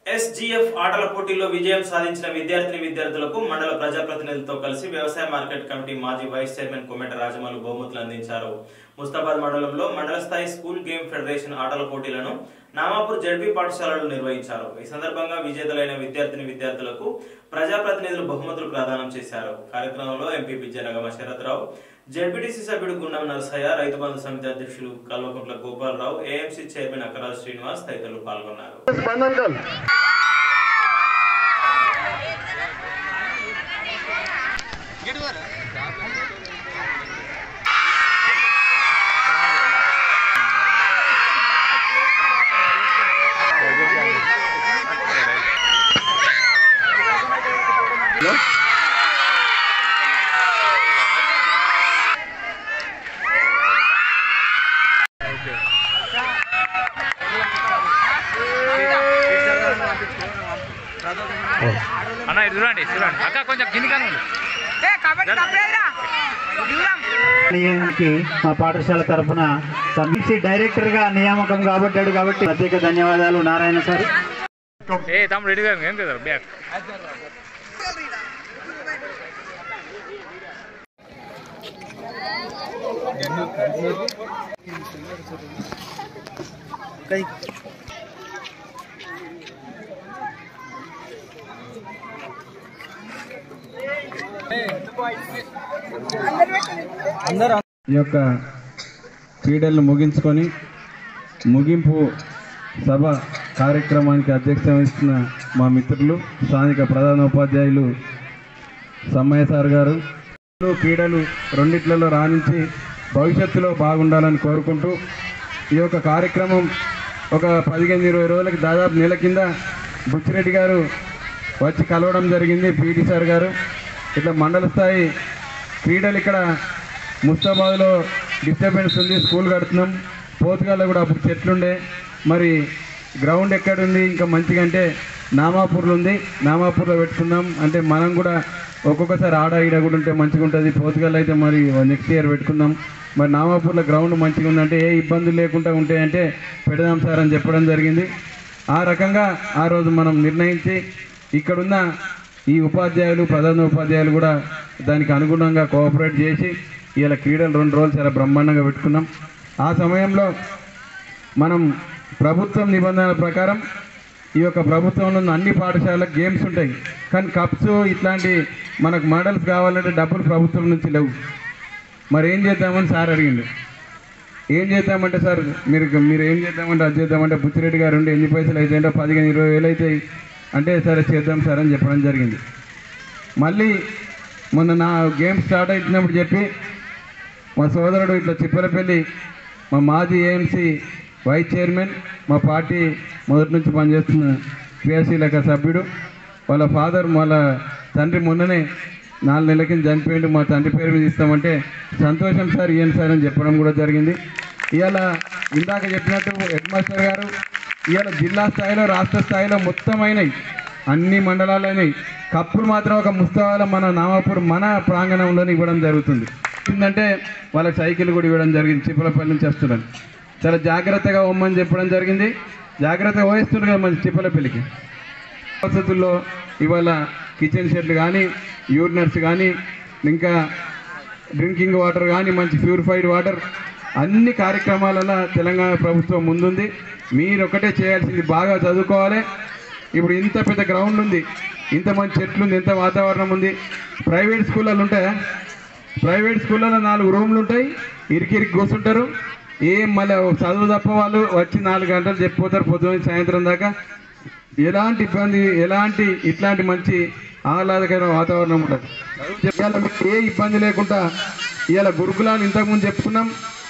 SGF ఆటల పోటీల్లో విజయం సాధించిన విద్యార్థిని విద్యార్థులకు మండల ప్రజాప్రతినిధులతో కలిసి వ్యవసాయ మార్కెట్ కమిటీ మాజీ వైస్ చైర్మన్ కొమెట రాజమౌళి బహుమతులు అందించారు ముస్తాబాద్ మండలంలో మండల స్థాయి స్కూల్ గేమ్ ఫెడరేషన్ ఆటల పోటీలను నామాపూర్ జడ్పీ పాఠశాలలో నిర్వహించారు ఈ సందర్భంగా విజేతలైన విద్యార్థిని విద్యార్థులకు ప్రజాప్రతినిధులు బహుమతులు ప్రదానం చేశారు కార్యక్రమంలో ఎంపీపీ జనగమ శరత్రావు జడ్పీటీసీ సభ్యుడు గుండం నరసయ్య రైతు బంధు సమితి అధ్యక్షులు కల్వకుంట్ల గోపాలరావు ఏఎంసీ చైర్మన్ అక్కరాజు శ్రీనివాస్ తదితరులు పాల్గొన్నారు స్పందనకల్ అన్న ఇది చూడండి చూడండి అక్క కొంచెం కింది కానీ నియామకి మా పాఠశాల తరఫున సబ్మిసి డైరెక్టర్ గా నియామకం కాబట్టాడు కాబట్టి ప్రత్యేక ధన్యవాదాలు నారాయణ సార్ ఏ తమ్ముడు రెడీ ఏం కదా బ్యాగ్ ఈ యొక్క క్రీడలను ముగించుకొని ముగింపు సభ కార్యక్రమానికి అధ్యక్షత వహిస్తున్న మా మిత్రులు స్థానిక ప్రధానోపాధ్యాయులు సమ్మయ్య సార్ గారు క్రీడలు రెండిట్లలో రాణించి భవిష్యత్తులో బాగుండాలని కోరుకుంటూ ఈ యొక్క కార్యక్రమం ఒక పదిహేను ఇరవై రోజులకి దాదాపు నెల కింద బుచ్చిరెడ్డి గారు వచ్చి కలవడం జరిగింది పీటీ సార్ గారు ఇట్లా మండల స్థాయి క్రీడలు ఇక్కడ ముస్తాబాద్లో డిస్టర్బెన్స్ ఉంది స్కూల్ కడుతున్నాం పోతుగాల్లో కూడా అప్పుడు చెట్లుండే మరి గ్రౌండ్ ఎక్కడుంది ఇంకా మంచిగా అంటే నామాపూర్లో ఉంది నామాపూర్లో పెట్టుకుందాం అంటే మనం కూడా ఒక్కొక్కసారి ఆడ ఈడ కూడా ఉంటే మంచిగా ఉంటుంది పోతుగాల్లో అయితే మరి నెక్స్ట్ ఇయర్ పెట్టుకుందాం మరి నామాపూర్లో గ్రౌండ్ మంచిగా ఉందంటే ఏ ఇబ్బందులు లేకుండా ఉంటాయంటే పెడదాం సార్ అని చెప్పడం జరిగింది ఆ రకంగా ఆ రోజు మనం నిర్ణయించి ఇక్కడున్న ఈ ఉపాధ్యాయులు ప్రధాన ఉపాధ్యాయులు కూడా దానికి అనుగుణంగా కోఆపరేట్ చేసి ఇలా క్రీడలు రెండు రోజులు చాలా బ్రహ్మాండంగా పెట్టుకున్నాం ఆ సమయంలో మనం ప్రభుత్వం నిబంధనల ప్రకారం ఈ యొక్క ప్రభుత్వంలో ఉన్న అన్ని పాఠశాలకు గేమ్స్ ఉంటాయి కానీ కప్స్ ఇట్లాంటి మనకు మెడల్స్ కావాలంటే డబ్బులు ప్రభుత్వం నుంచి లేవు మరి ఏం చేద్దామని సార్ అడిగిండు ఏం చేద్దామంటే సార్ మీరు మీరు ఏం చేద్దామంటే అది చేద్దామంటే బుచ్చిరెడ్డి గారు ఉండి ఎన్ని పైసలు అయితే అంటే పదిహేను ఇరవై వేలు అవుతాయి అంటే సరే చేద్దాం సార్ అని చెప్పడం జరిగింది మళ్ళీ మొన్న నా గేమ్ స్టార్ట్ అవుతున్నప్పుడు చెప్పి మా సోదరుడు ఇట్లా చిప్పలపల్లి మా మాజీ ఏఎంసీ వైస్ చైర్మన్ మా పార్టీ మొదటి నుంచి పనిచేస్తున్న క్రియాశీలక సభ్యుడు వాళ్ళ ఫాదర్ వాళ్ళ తండ్రి మొన్ననే నాలుగు నెలల కింద చనిపోయిండు మా తండ్రి పేరు మీద ఇస్తామంటే సంతోషం సార్ ఇయ్యండి సార్ అని చెప్పడం కూడా జరిగింది ఇవాళ ఇందాక చెప్పినట్టు హెడ్ మాస్టర్ గారు ఇవాళ జిల్లా స్థాయిలో రాష్ట్ర స్థాయిలో మొత్తం అయినాయి అన్ని మండలాలు అయినాయి కప్పులు మాత్రం ఒక ముస్తవాల మన నామాపూర్ మన ప్రాంగణంలోనే ఇవ్వడం జరుగుతుంది ఏంటంటే వాళ్ళకి సైకిల్ కూడా ఇవ్వడం జరిగింది చిప్పలపల్లి నుంచి వస్తున్నాను చాలా జాగ్రత్తగా ఉమ్మని చెప్పడం జరిగింది జాగ్రత్తగా వహిస్తున్నారు కదా మన చిప్పలపల్లికి వసతుల్లో ఇవాళ కిచెన్ షెడ్లు కానీ యూరినర్స్ కానీ ఇంకా డ్రింకింగ్ వాటర్ కానీ మంచి ప్యూరిఫైడ్ వాటర్ అన్ని కార్యక్రమాలలో తెలంగాణ ప్రభుత్వం ముందుంది మీరు ఒకటే చేయాల్సింది బాగా చదువుకోవాలి ఇప్పుడు ఇంత పెద్ద గ్రౌండ్ ఉంది ఇంత మంచి చెట్లు ఉంది ఎంత వాతావరణం ఉంది ప్రైవేట్ స్కూళ్ళలో ఉంటాయా ప్రైవేట్ స్కూళ్ళలో నాలుగు రూమ్లు ఉంటాయి ఇరికిరికి కూర్చుంటారు ఏం మళ్ళీ చదువు తప్ప వాళ్ళు వచ్చి నాలుగు గంటలు చెప్పిపోతారు పొద్దున్న సాయంత్రం దాకా ఎలాంటి ఇబ్బంది ఎలాంటి ఇట్లాంటి మంచి ఆహ్లాదకరమైన వాతావరణం ఉంటుంది ఇవాళ మీకు ఏ ఇబ్బంది లేకుండా ఇవాళ గురుకులాలు ఇంతకుముందు చెప్పుకున్నాం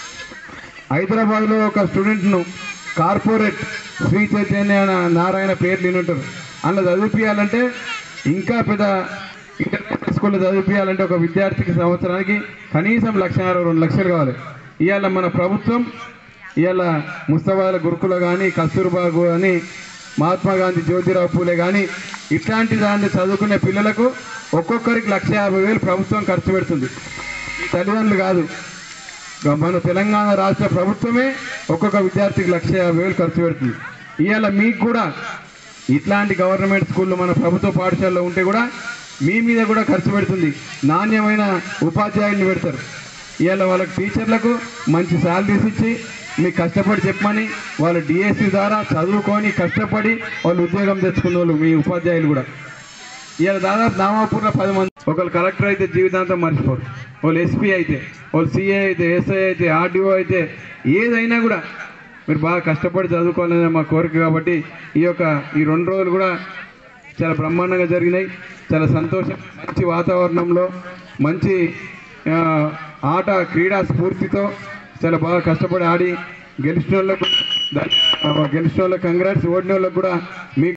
హైదరాబాద్లో ఒక స్టూడెంట్ను కార్పొరేట్ శ్రీ చైతన్య నా- నారాయణ పేర్లు వినుంటారు అందులో చదివిపియాలంటే ఇంకా పెద్ద ఇంటర్నేషనల్ స్కూల్లో చదివిపియాలంటే ఒక విద్యార్థికి సంవత్సరానికి కనీసం లక్ష అరవై రెండు లక్షలు కావాలి ఇవాళ మన ప్రభుత్వం ఇవాళ ముస్తఫాల గురుకుల కానీ కస్తూర్బా కానీ మహాత్మా గాంధీ జ్యోతిరావు పూలే కానీ ఇట్లాంటి దాన్ని చదువుకునే పిల్లలకు ఒక్కొక్కరికి లక్ష యాభై వేలు ప్రభుత్వం ఖర్చు పెడుతుంది ఈ తల్లిదండ్రులు కాదు మన తెలంగాణ రాష్ట్ర ప్రభుత్వమే ఒక్కొక్క విద్యార్థికి లక్ష యాభై వేలు ఖర్చు పెడుతుంది ఇవాళ మీకు కూడా ఇట్లాంటి గవర్నమెంట్ స్కూళ్ళు మన ప్రభుత్వ పాఠశాలలో ఉంటే కూడా మీ మీద కూడా ఖర్చు పెడుతుంది నాణ్యమైన ఉపాధ్యాయుల్ని పెడతారు ఇవాళ వాళ్ళకి టీచర్లకు మంచి శాలరీస్ ఇచ్చి మీకు కష్టపడి చెప్పమని వాళ్ళు డిఎస్సి ద్వారా చదువుకొని కష్టపడి వాళ్ళు ఉద్యోగం తెచ్చుకున్న వాళ్ళు మీ ఉపాధ్యాయులు కూడా ఇవాళ దాదాపు నామాపూర్లో పది మంది ఒకళ్ళు కలెక్టర్ అయితే జీవితాంతం మర్చిపోరు వాళ్ళు ఎస్పీ అయితే వాళ్ళు సిఏ అయితే ఎస్ఐ అయితే ఆర్డీఓ అయితే ఏదైనా కూడా మీరు బాగా కష్టపడి చదువుకోవాలనే మా కోరిక కాబట్టి ఈ యొక్క ఈ రెండు రోజులు కూడా చాలా బ్రహ్మాండంగా జరిగినాయి చాలా సంతోషం మంచి వాతావరణంలో మంచి ఆ, ఆట క్రీడా స్ఫూర్తితో చాలా బాగా కష్టపడి ఆడి గెలిచిన వాళ్ళకు ధన్య- గెలిచిన వాళ్ళకి కంగ్రాట్స్ ఓడిన వాళ్ళకు కూడా మీకు